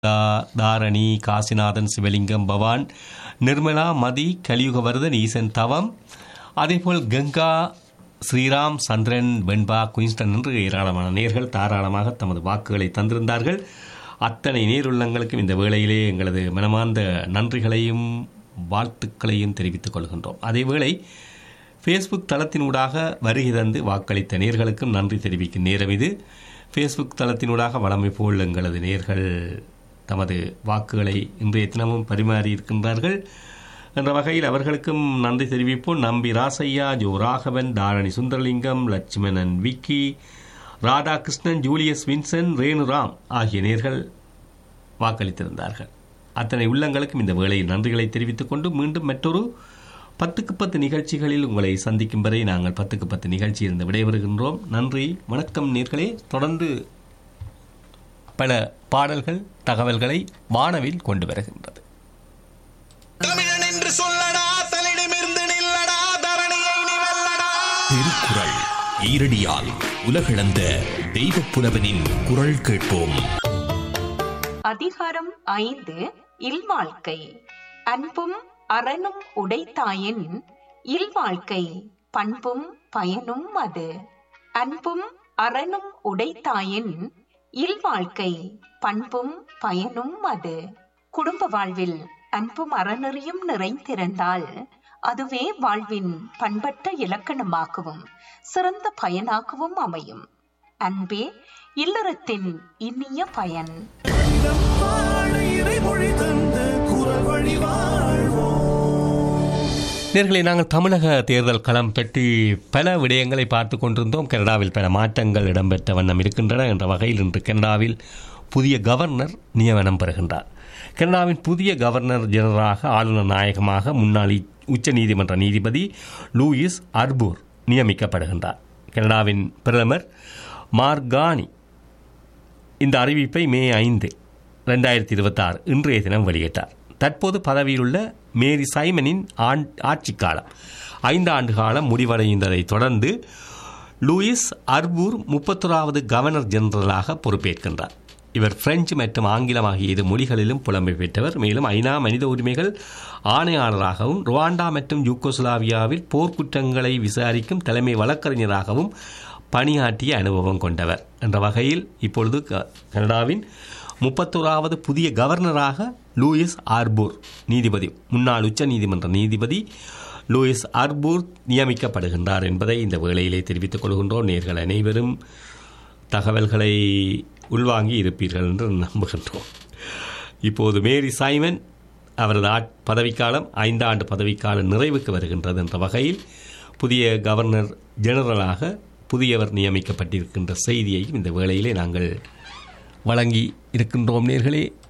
தா- தாரணி காசிநாதன் சிவலிங்கம் பவான் நிர்மலா மதி கலியுகவர்தன் ஈசன் தவம் அதேபோல் கங்கா ஸ்ரீராம் சந்திரன் வெண்பா குயின்ஸ்டன் என்று ஏராளமான நேர்கள் தாராளமாக தமது வாக்குகளை தந்திருந்தார்கள் அத்தனை நேருள்ளங்களுக்கும் இந்த வேளையிலே எங்களது மனமார்ந்த நன்றிகளையும் வாழ்த்துக்களையும் தெரிவித்துக் கொள்கின்றோம் அதேவேளை ஃபேஸ்புக் தளத்தினூடாக வருகை தந்து வாக்களித்த நேர்களுக்கும் நன்றி தெரிவிக்கும் நேரம் இது ஃபேஸ்புக் தளத்தினூடாக வளமை போல் எங்களது நேர்கள் தமது வாக்குகளை இன்றைய தினமும் பரிமாறி இருக்கின்றார்கள் என்ற வகையில் அவர்களுக்கும் நன்றி தெரிவிப்போம் நம்பி ராசையா ஜோ ராகவன் தாரணி சுந்தரலிங்கம் லட்சுமணன் விக்கி ராதாகிருஷ்ணன் ஜூலியஸ் வின்சன் ரேணுராம் ஆகிய நேர்கள் வாக்களித்திருந்தார்கள் அத்தனை உள்ளங்களுக்கும் இந்த வேளையில் நன்றிகளை தெரிவித்துக் கொண்டு மீண்டும் மற்றொரு பத்துக்கு பத்து நிகழ்ச்சிகளில் உங்களை சந்திக்கும் வரை நாங்கள் பத்துக்கு பத்து நிகழ்ச்சியிலிருந்து விடைபெறுகின்றோம் நன்றி வணக்கம் நேர்களே தொடர்ந்து பல பாடல்கள் தகவல்களை வானவில் கொண்டு வருகின்றது தமிழன் என்று சொல்லடா தலிடமிருந்து நில்லடா தரணியை நீ வெல்லடா திருக்குறள் ஈரடியால் உலகளந்த தெய்வப் புலவனின் குரல் கேட்போம் அதிகாரம் ஐந்து இல்வாழ்க்கை அன்பும் அறனும் உடைத்தாயின் இல்வாழ்க்கை பண்பும் பயனும் அது அன்பும் அறனும் உடைத்தாயின் இல்வாழ்க்கை பண்பும் பயனும் அது குடும்ப வாழ்வில் அன்பும் அறநெறியும் நிறைந்திருந்தால் அதுவே வாழ்வின் பண்பட்ட இலக்கணமாகவும் சிறந்த பயனாகவும் அமையும் அன்பே இல்லறத்தின் இனிய பயன் வாழ இறைமொழி தந்த குரல் வழி வாழ்வோம் நேர்களை நாங்கள் தமிழக தேர்தல் களம் பற்றி பல விடயங்களை பார்த்து கொண்டிருந்தோம் கனடாவில் பல மாற்றங்கள் இடம்பெற்ற வண்ணம் இருக்கின்றன என்ற வகையில் இன்று கனடாவில் புதிய கவர்னர் நியமனம் பெறுகின்றார் கனடாவின் புதிய கவர்னர் ஜெனரலாக ஆளுநர் நாயகமாக முன்னாள் இ- உச்சநீதிமன்ற நீதிபதி லூயிஸ் அர்பூர் நியமிக்கப்படுகின்றார் கனடாவின் பிரதமர் மார்கானி இந்த அறிவிப்பை மே ஐந்து ரெண்டாயிரத்தி இருபத்தாறு இன்றைய தினம் வெளியிட்டார் தற்போது பதவியில் உள்ள மேரி சைமனின் ஆண் ஆட்சி காலம் ஐந்து ஆண்டு காலம் முடிவடைந்ததைத் தொடர்ந்து லூயிஸ் அர்பூர் முப்பத்தொராவது கவர்னர் ஜெனரலாக பொறுப்பேற்கின்றார் இவர் பிரெஞ்சு மற்றும் ஆங்கிலம் ஆகிய இரு மொழிகளிலும் புலமை பெற்றவர் மேலும் ஐநா மனித உரிமைகள் ஆணையாளராகவும் ருவாண்டா மற்றும் யூகோஸ்லாவியாவில் போர்க்குற்றங்களை விசாரிக்கும் தலைமை வழக்கறிஞராகவும் பணியாற்றிய அனுபவம் கொண்டவர் என்ற வகையில் இப்பொழுது க- கனடாவின் முப்பத்தோராவது புதிய கவர்னராக லூயிஸ் ஆர்பூர் நீதிபதி முன்னாள் உச்ச நீதிமன்ற நீதிபதி லூயிஸ் ஆர்பூர் நியமிக்கப்படுகின்றார் என்பதை இந்த வேளையிலே தெரிவித்துக் கொள்கின்றோம் நேர்கள் அனைவரும் தகவல்களை உள்வாங்கி இருப்பீர்கள் என்று நம்புகின்றோம் இப்போது மேரி சைமன் அவரது ஆட் பதவிக்காலம் ஐந்தாண்டு பதவிக்காலம் நிறைவுக்கு வருகின்றது என்ற வகையில் புதிய கவர்னர் ஜெனரலாக புதியவர் நியமிக்கப்பட்டிருக்கின்ற செய்தியையும் இந்த வேளையிலே நாங்கள் வழங்கி இருக்கின்றோம் நேர்களே